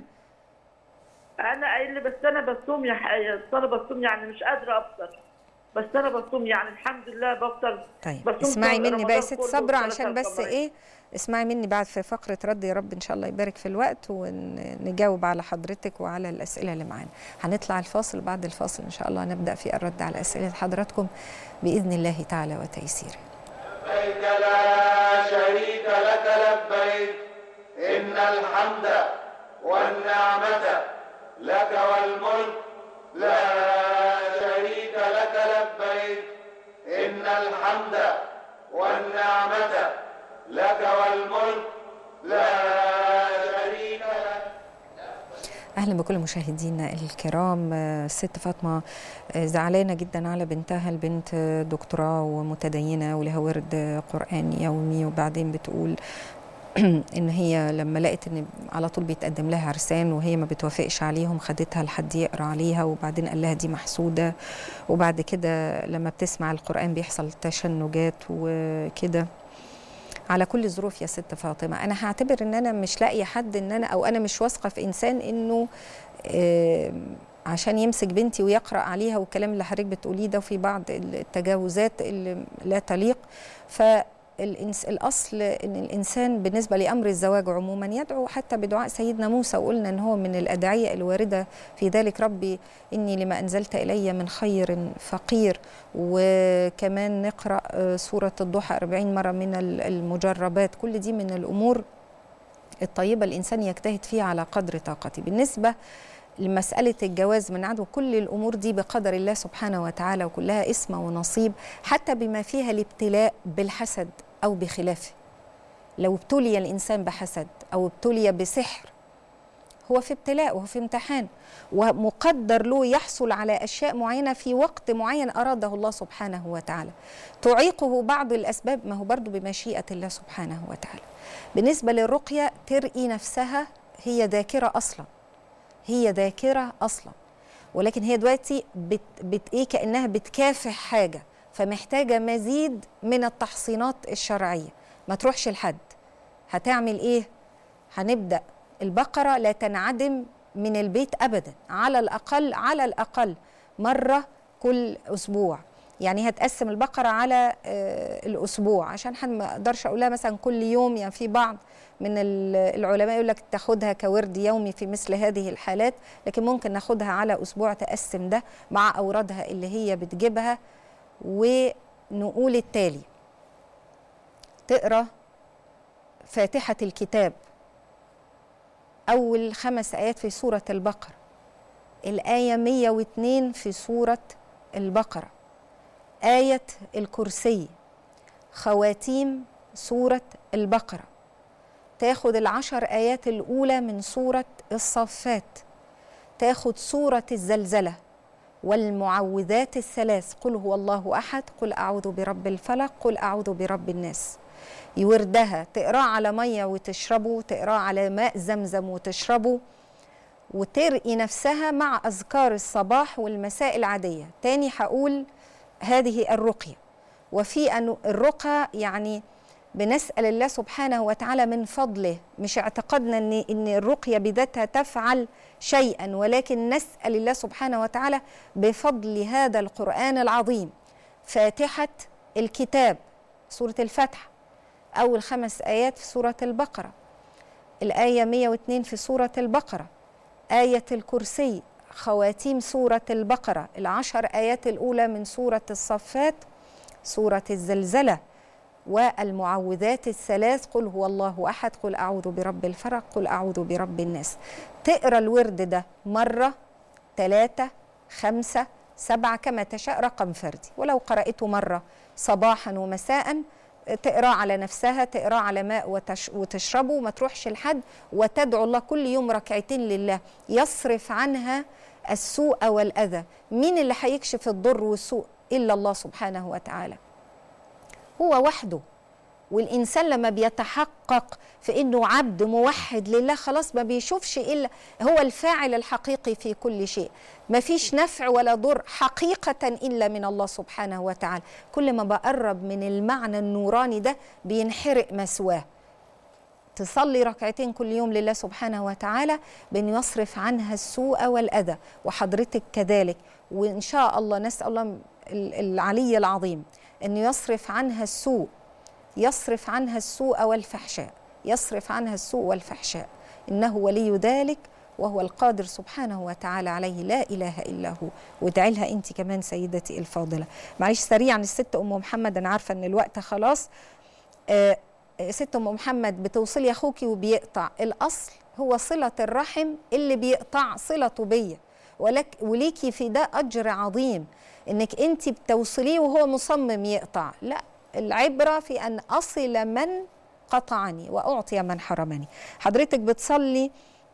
C: انا قايل لي بس انا بصوم يا ح- بس انا بصوم يعني مش قادره افطر بس انا بصوم يعني الحمد لله بفطر
B: طيب
C: بصوم
B: اسمعي
C: طول
B: مني بقى يا
C: رمضان
B: ست
C: كله
B: صبرا
C: والثلاثة
B: عشان بس
C: القمرية.
B: ايه اسمعي مني بعد في فقره رد يا رب ان شاء الله يبارك في الوقت ونجاوب على حضرتك وعلى الاسئله اللي معانا هنطلع الفاصل بعد الفاصل ان شاء الله نبدا في الرد على اسئله حضراتكم باذن الله تعالى وتيسيره
A: لبيك لا شريك لك لبيك إن الحمد والنعمة لك والملك لا شريك لك لبيك إن الحمد والنعمة لك والملك لا شريك لك
B: اهلا بكل مشاهدينا الكرام آه، الست فاطمه آه، زعلانه جدا على بنتها البنت آه، دكتوراه ومتدينه ولها ورد آه، قران يومي وبعدين بتقول ان هي لما لقت ان على طول بيتقدم لها عرسان وهي ما بتوافقش عليهم خدتها لحد يقرا عليها وبعدين قال لها دي محسوده وبعد كده لما بتسمع القران بيحصل تشنجات وكده على كل الظروف يا ست فاطمه انا هعتبر ان انا مش لاقيه حد ان انا او انا مش واثقه في انسان انه آه، عشان يمسك بنتي ويقرا عليها والكلام اللي حضرتك بتقوليه ده وفي بعض التجاوزات اللي لا تليق ف الإنس الأصل إن الإنسان بالنسبة لأمر الزواج عموما يدعو حتى بدعاء سيدنا موسى وقلنا إن هو من الأدعية الواردة في ذلك ربي إني لما أنزلت إلي من خير فقير وكمان نقرأ آه، سورة الضحى 40 مرة من ال- المجربات كل دي من الأمور الطيبة الإنسان يجتهد فيها على قدر طاقته بالنسبة لمسألة الجواز من عدو كل الأمور دي بقدر الله سبحانه وتعالى وكلها اسم ونصيب حتى بما فيها الابتلاء بالحسد أو بخلافه لو ابتلي الإنسان بحسد أو ابتلي بسحر هو في ابتلاء وهو في امتحان ومقدر له يحصل على اشياء معينه في وقت معين اراده الله سبحانه وتعالى تعيقه بعض الاسباب ما هو برضه بمشيئه الله سبحانه وتعالى بالنسبه للرقيه ترقي نفسها هي ذاكره اصلا هي ذاكره اصلا ولكن هي دلوقتي بت, بت ايه كانها بتكافح حاجه فمحتاجه مزيد من التحصينات الشرعيه ما تروحش لحد هتعمل ايه هنبدا البقره لا تنعدم من البيت ابدا على الاقل على الاقل مره كل اسبوع يعني هتقسم البقره على آه الاسبوع عشان حد ما اقدرش اقولها مثلا كل يوم يعني في بعض من العلماء يقول لك تاخدها كورد يومي في مثل هذه الحالات لكن ممكن ناخدها على اسبوع تقسم ده مع اورادها اللي هي بتجيبها ونقول التالي تقرا فاتحه الكتاب أول خمس آيات في سورة البقرة الآية 102 في سورة البقرة آية الكرسي خواتيم سورة البقرة تاخد العشر آيات الأولى من سورة الصفات تاخد سورة الزلزلة والمعوذات الثلاث قل هو الله أحد قل أعوذ برب الفلق قل أعوذ برب الناس يوردها تقراه على ميه وتشربه تقراه على ماء زمزم وتشربه وترقي نفسها مع اذكار الصباح والمساء العاديه تاني هقول هذه الرقيه وفي ان الرقى يعني بنسال الله سبحانه وتعالى من فضله مش اعتقدنا ان ان الرقيه بذاتها تفعل شيئا ولكن نسال الله سبحانه وتعالى بفضل هذا القران العظيم فاتحه الكتاب سوره الفتح أول خمس آيات في سورة البقرة الآية 102 في سورة البقرة آية الكرسي خواتيم سورة البقرة العشر آيات الأولى من سورة الصفات سورة الزلزلة والمعوذات الثلاث قل هو الله أحد قل أعوذ برب الفرق قل أعوذ برب الناس تقرأ الورد ده مرة ثلاثة خمسة سبعة كما تشاء رقم فردي ولو قرأته مرة صباحا ومساء تقراه على نفسها تقراه على ماء وتش وتشربه وما تروحش لحد وتدعو الله كل يوم ركعتين لله يصرف عنها السوء والأذى مين اللي هيكشف الضر والسوء إلا الله سبحانه وتعالى هو وحده والإنسان لما بيتحقق في إنه عبد موحد لله خلاص ما بيشوفش إلا هو الفاعل الحقيقي في كل شيء ما فيش نفع ولا ضر حقيقة إلا من الله سبحانه وتعالى كل ما بقرب من المعنى النوراني ده بينحرق مسواه تصلي ركعتين كل يوم لله سبحانه وتعالى بأن يصرف عنها السوء والأذى وحضرتك كذلك وإن شاء الله نسأل الله العلي العظيم أن يصرف عنها السوء يصرف عنها السوء والفحشاء يصرف عنها السوء والفحشاء إنه ولي ذلك وهو القادر سبحانه وتعالى عليه لا إله إلا هو وادعي لها أنت كمان سيدتي الفاضلة معلش سريعا الست أم محمد أنا عارفة أن الوقت خلاص آه ست أم محمد بتوصلي أخوكي وبيقطع الأصل هو صلة الرحم اللي بيقطع صلته بيا ولك وليكي في ده أجر عظيم إنك أنت بتوصليه وهو مصمم يقطع لا العبرة في أن أصل من قطعني وأعطي من حرمني حضرتك بتصلي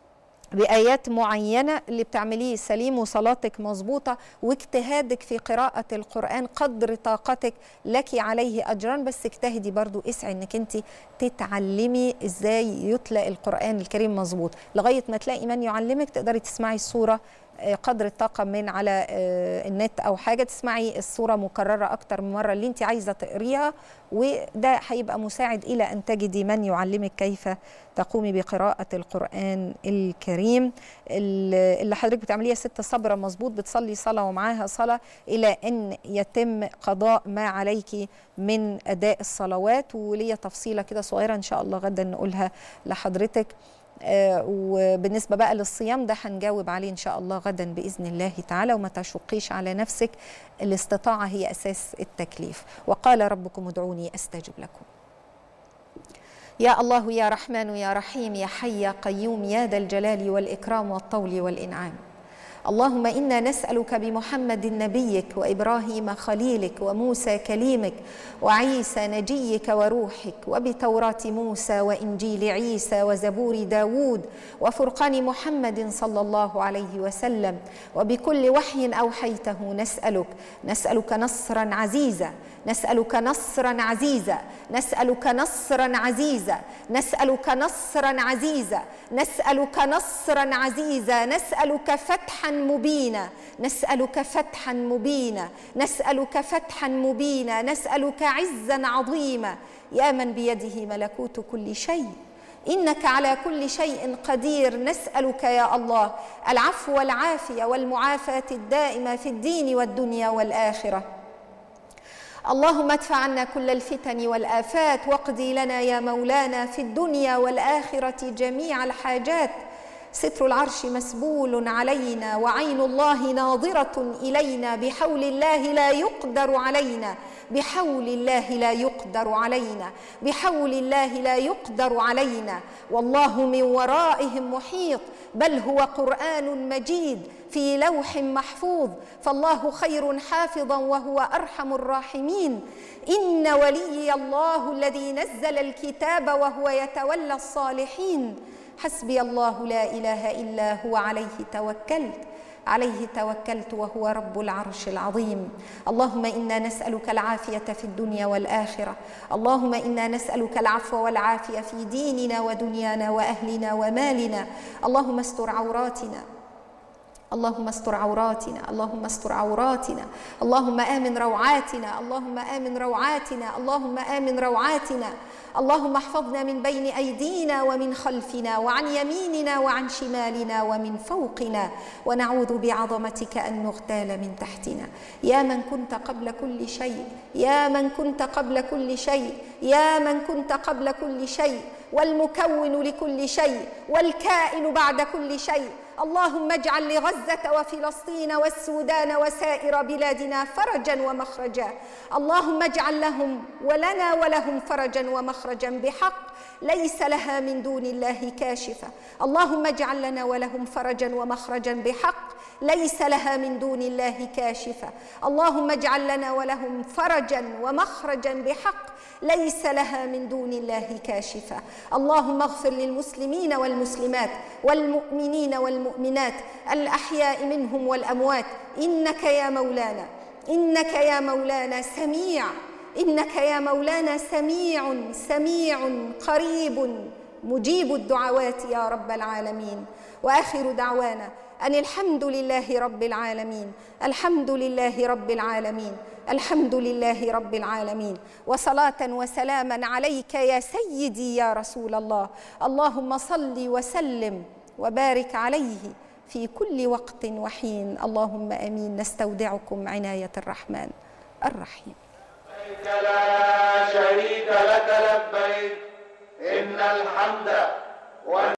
B: بآيات معينة اللي بتعمليه سليم وصلاتك مظبوطة واجتهادك في قراءة القرآن قدر طاقتك لك عليه أجران بس اجتهدي برضو اسعي انك انت تتعلمي ازاي يتلى القرآن الكريم مظبوط لغاية ما تلاقي من يعلمك تقدري تسمعي السورة قدر الطاقة من على النت أو حاجة تسمعي الصورة مكررة أكتر من مرة اللي أنت عايزة تقريها وده هيبقى مساعد إلى أن تجدي من يعلمك كيف تقومي بقراءة القرآن الكريم اللي حضرتك بتعمليها ست صبرة مظبوط بتصلي صلاة ومعاها صلاة إلى أن يتم قضاء ما عليك من أداء الصلوات وليا تفصيلة كده صغيرة إن شاء الله غدا نقولها لحضرتك آه وبالنسبه بقى للصيام ده هنجاوب عليه ان شاء الله غدا باذن الله تعالى وما تشقيش على نفسك الاستطاعه هي اساس التكليف وقال ربكم ادعوني استجب لكم يا الله يا رحمن يا رحيم يا حي يا قيوم يا ذا الجلال والاكرام والطول والانعام اللهم انا نسالك بمحمد نبيك وابراهيم خليلك وموسى كليمك وعيسى نجيك وروحك وبتوراه موسى وانجيل عيسى وزبور داوود وفرقان محمد صلى الله عليه وسلم وبكل وحي اوحيته نسالك نسالك نصرا عزيزا نسالك نصرا عزيزا نسالك نصرا عزيزا نسالك نصرا عزيزا نسالك نصرا عزيزا نسالك فتحا مبينا نسالك فتحا مبينا نسالك فتحا مبينا نسالك عزا عظيما يا من بيده ملكوت كل شيء انك على كل شيء قدير نسالك يا الله العفو والعافيه والمعافاه الدائمه في الدين والدنيا والاخره اللهم ادفع عنا كل الفتن والافات واقضي لنا يا مولانا في الدنيا والاخره جميع الحاجات ستر العرش مسبول علينا وعين الله ناظره الينا بحول الله لا يقدر علينا بحول الله لا يقدر علينا بحول الله لا يقدر علينا والله من ورائهم محيط بل هو قران مجيد في لوح محفوظ فالله خير حافظا وهو ارحم الراحمين ان وليي الله الذي نزل الكتاب وهو يتولى الصالحين حسبي الله لا اله الا هو عليه توكلت عليه توكلت وهو رب العرش العظيم اللهم انا نسالك العافيه في الدنيا والاخره اللهم انا نسالك العفو والعافيه في ديننا ودنيانا واهلنا ومالنا اللهم استر عوراتنا اللهم استر عوراتنا اللهم استر عوراتنا اللهم امن روعاتنا اللهم امن روعاتنا اللهم امن روعاتنا اللهم احفظنا من بين ايدينا ومن خلفنا وعن يميننا وعن شمالنا ومن فوقنا ونعوذ بعظمتك ان نغتال من تحتنا يا من كنت قبل كل شيء يا من كنت قبل كل شيء يا من كنت قبل كل شيء والمكون لكل شيء والكائن بعد كل شيء اللهم اجعل لغزه وفلسطين والسودان وسائر بلادنا فرجا ومخرجا اللهم اجعل لهم ولنا ولهم فرجا ومخرجا بحق ليس لها من دون الله كاشفه اللهم اجعل لنا ولهم فرجا ومخرجا بحق ليس لها من دون الله كاشفه اللهم اجعل لنا ولهم فرجا ومخرجا بحق ليس لها من دون الله كاشفه اللهم اغفر للمسلمين والمسلمات والمؤمنين والمؤمنات الاحياء منهم والاموات انك يا مولانا انك يا مولانا سميع انك يا مولانا سميع سميع قريب مجيب الدعوات يا رب العالمين واخر دعوانا ان الحمد لله رب العالمين الحمد لله رب العالمين الحمد لله رب العالمين وصلاه وسلاما عليك يا سيدي يا رسول الله اللهم صل وسلم وبارك عليه في كل وقت وحين اللهم امين نستودعكم عنايه الرحمن الرحيم
A: لبيك لا شريك لك لبيك إن الحمد والنعمة